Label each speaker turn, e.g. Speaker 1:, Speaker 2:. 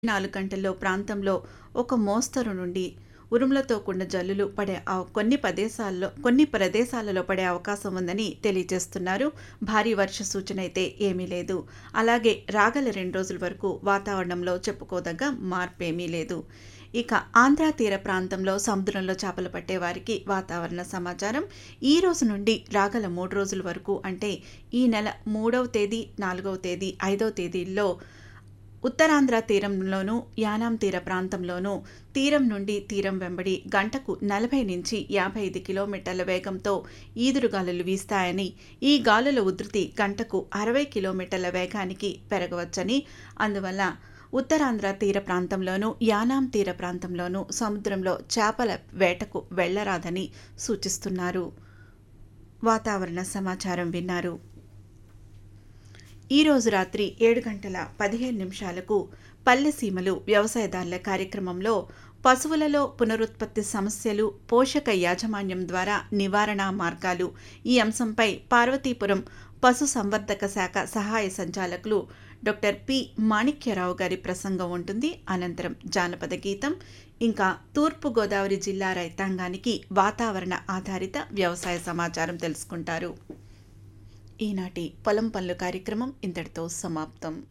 Speaker 1: నాలుగు గంటల్లో ప్రాంతంలో ఒక మోస్తరు నుండి ఉరుములతో కూడిన జల్లులు పడే అవ- కొన్ని ప్రదేశాల్లో కొన్ని ప్రదేశాలలో పడే అవకాశం ఉందని తెలియజేస్తున్నారు భారీ వర్ష సూచన అయితే ఏమీ లేదు అలాగే రాగల రెండు రోజుల వరకు వాతావరణంలో చెప్పుకోదగ్గ మార్పు ఏమీ లేదు ఇక ఆంధ్ర తీర ప్రాంతంలో సముద్రంలో చేపలు పట్టే వారికి వాతావరణ సమాచారం ఈ రోజు నుండి రాగల మూడు రోజుల వరకు అంటే ఈ నెల మూడవ తేదీ నాలుగవ తేదీ ఐదవ తేదీల్లో ఉత్తరాంధ్ర తీరంలోనూ యానాం తీర ప్రాంతంలోనూ తీరం నుండి తీరం వెంబడి గంటకు నలభై నుంచి యాభై ఐదు కిలోమీటర్ల వేగంతో ఈదురుగాలులు వీస్తాయని ఈ గాలుల ఉధృతి గంటకు అరవై కిలోమీటర్ల వేగానికి పెరగవచ్చని అందువల్ల ఉత్తరాంధ్ర తీర ప్రాంతంలోనూ యానాం తీర ప్రాంతంలోనూ సముద్రంలో చేపల వేటకు వెళ్లరాదని సూచిస్తున్నారు వాతావరణ సమాచారం విన్నారు ఈ రోజు రాత్రి ఏడు గంటల పదిహేను నిమిషాలకు పల్లెసీమలు వ్యవసాయదారుల కార్యక్రమంలో పశువులలో పునరుత్పత్తి సమస్యలు పోషక యాజమాన్యం ద్వారా నివారణ మార్గాలు ఈ అంశంపై పార్వతీపురం పశు సంవర్ధక శాఖ సహాయ సంచాలకులు డాక్టర్ పి మాణిక్యరావు గారి ప్రసంగం ఉంటుంది అనంతరం జానపద గీతం ఇంకా తూర్పు గోదావరి జిల్లా రైతాంగానికి వాతావరణ ఆధారిత వ్యవసాయ సమాచారం తెలుసుకుంటారు ఈనాటి పొలం పనులు కార్యక్రమం ఇంతటితో సమాప్తం